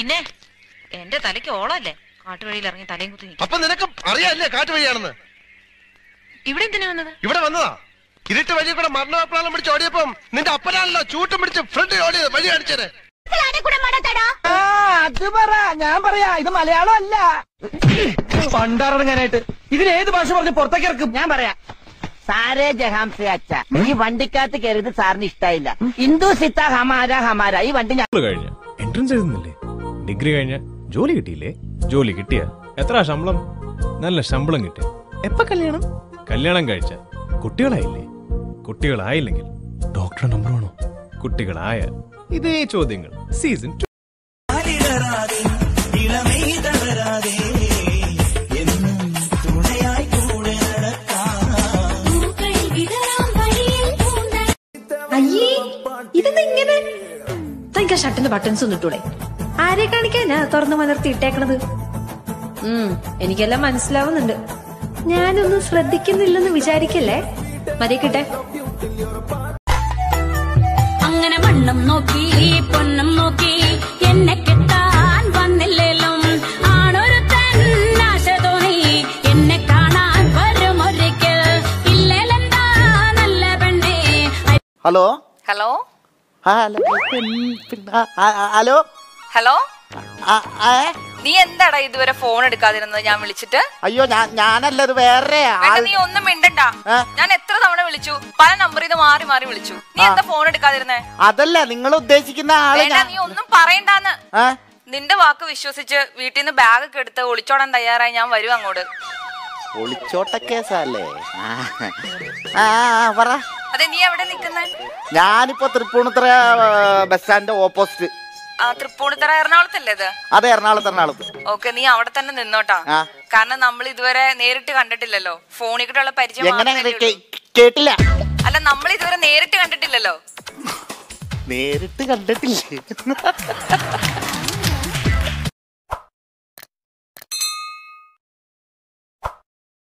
പിന്നെ എന്റെ തലയ്ക്ക് ഓളല്ലേ കാട്ടുവഴിയിൽ ഇറങ്ങി തലയും കുത്തി നിൽക്കും അപ്പൊ നിനക്ക് അറിയാല്ലേ കാറ്റ് വഴിയാണെന്ന് ഇവിടെ എന്തിനാ വന്നത് ഇവിടെ വന്നതാ ഇരുട്ട് വഴി കൂടെ മരണപ്രാളം പിടിച്ച് ഓടിയപ്പം നിന്റെ അപ്പനാണല്ലോ ചൂട്ടും പിടിച്ച് ഫ്രണ്ട് ഓടിയത് വഴി കാണിച്ചത് ആ അത് പറ ഞാൻ പറയാ ഇത് മലയാളം അല്ല പണ്ടാറങ്ങാനായിട്ട് ഇതിലേത് ഭാഷ പറഞ്ഞ് പുറത്തേക്ക് ഇറക്കും ഞാൻ പറയാ സാരേ ജഹാംസെ അച്ഛ ഈ വണ്ടിക്കകത്ത് കയറിയത് സാറിന് ഇഷ്ടായില്ല ഹിന്ദു സിത്ത ഹമാര ഹമാര ഈ വണ്ടി ഞാൻ സ്കൂള് കഴിഞ്ഞ എൻട്രൻസ് എഴുതുന്നില്ലേ ഡിഗ്രി കഴിഞ്ഞ ജോലി കിട്ടിയില്ലേ ജോലി കിട്ടിയ എത്ര ശമ്പളം നല്ല ശമ്പളം കിട്ടിയ എപ്പ കല്യാണം കല്യാണം കഴിച്ച കുട്ടികളായില്ലേ കുട്ടികളായില്ലെങ്കിൽ ഡോക്ടറെ നമ്പർ വേണോ കുട്ടികളായ ഇതേ ചോദ്യങ്ങൾ സീസൺ ടു അയ്യേ ഇതെന്താ ഇങ്ങനെ തനിക്ക് ആ ഷർട്ടിന്റെ ബട്ടൺസ് ഒന്ന് ഇട്ടൂടെ ആരെ കാണിക്കാനാ തുറന്നു മലർത്തി ഇട്ടേക്കണത് ഉം എനിക്കെല്ലാം മനസ്സിലാവുന്നുണ്ട് ഞാനൊന്നും ശ്രദ്ധിക്കുന്നില്ലെന്ന് വിചാരിക്കല്ലേ മതിയക്കിട്ടെ അങ്ങനെ മണ്ണും നോക്കി പൊന്നും നോക്കി എന്നെ കിട്ടാൻ വന്നില്ലേലും ആണൊരു തന്നാശ തോന്നി എന്നെ കാണാൻ വരുമൊരിക്കൽ ഇല്ലേലെന്താ നല്ല പെണ്ണേ ഹലോ ഹലോ ആ, ഹലോ പിന്നെ, ആ, ആ, ആ, ഹലോ ഹലോ ആ, ആ, നീ എന്താടാ ഇതുവരെ ഫോൺ എടുക്കാതിരുന്നത് ഞാൻ വിളിച്ചിട്ട് അയ്യോ ഞാൻ ഞാനല്ല ഇത് വേറെ വേണ്ട, ആൾ നീ ഒന്നും മിണ്ടണ്ട ഏ? ഞാൻ എത്ര തവണ വിളിച്ചു പല നമ്പറിൽ നിന്ന് മാറി മാറി വിളിച്ചു നീ എന്താ ഫോൺ എടുക്കാതിരുന്നേ അതല്ല നിങ്ങൾ ഉദ്ദേശിക്കുന്ന ആള് വേണ്ട ഞാൻ നീ ഒന്നും പറയണ്ടാന്ന് ആ, നിന്റെ വാക്ക് വിശ്വസിച്ച് വീട്ടിൽ നിന്ന് ബാഗ് ഒക്കെ എടുത്ത് ഒളിച്ചോടാൻ തയ്യാറായി ഞാൻ വരും അങ്ങോട്ട് ഒളിച്ചോട്ട കേസല്ലേ ആ, ആ ആ, പറ അതെ നീ എവിടെ നിക്കുന്നേ ഞാനിപ്പോ തൃപ്പൂണിത്തറ ബസ് സ്റ്റാൻഡിന്റെ ഓപ്പോസിറ്റ് ആ തൃപ്പൂണിത്തറ എറണാകുളത്തല്ലേ ഇത് അതെ എറണാകുളത്ത് എറണാകുളത്ത് ഓക്കെ നീ അവിടെ തന്നെ നിന്നോട്ടാ ആ. കാരണം നമ്മൾ ഇതുവരെ നേരിട്ട് കണ്ടിട്ടില്ലല്ലോ ഫോണിൽ കൂടെയുള്ള പരിചയം എങ്ങനെ മാത്രമേ കേ- ഉള്ളൂ. കേട്ടില്ല അല്ല നമ്മൾ ഇതുവരെ നേരിട്ട് കണ്ടിട്ടില്ലല്ലോ നേരിട്ട് കണ്ടിട്ടില്ലേ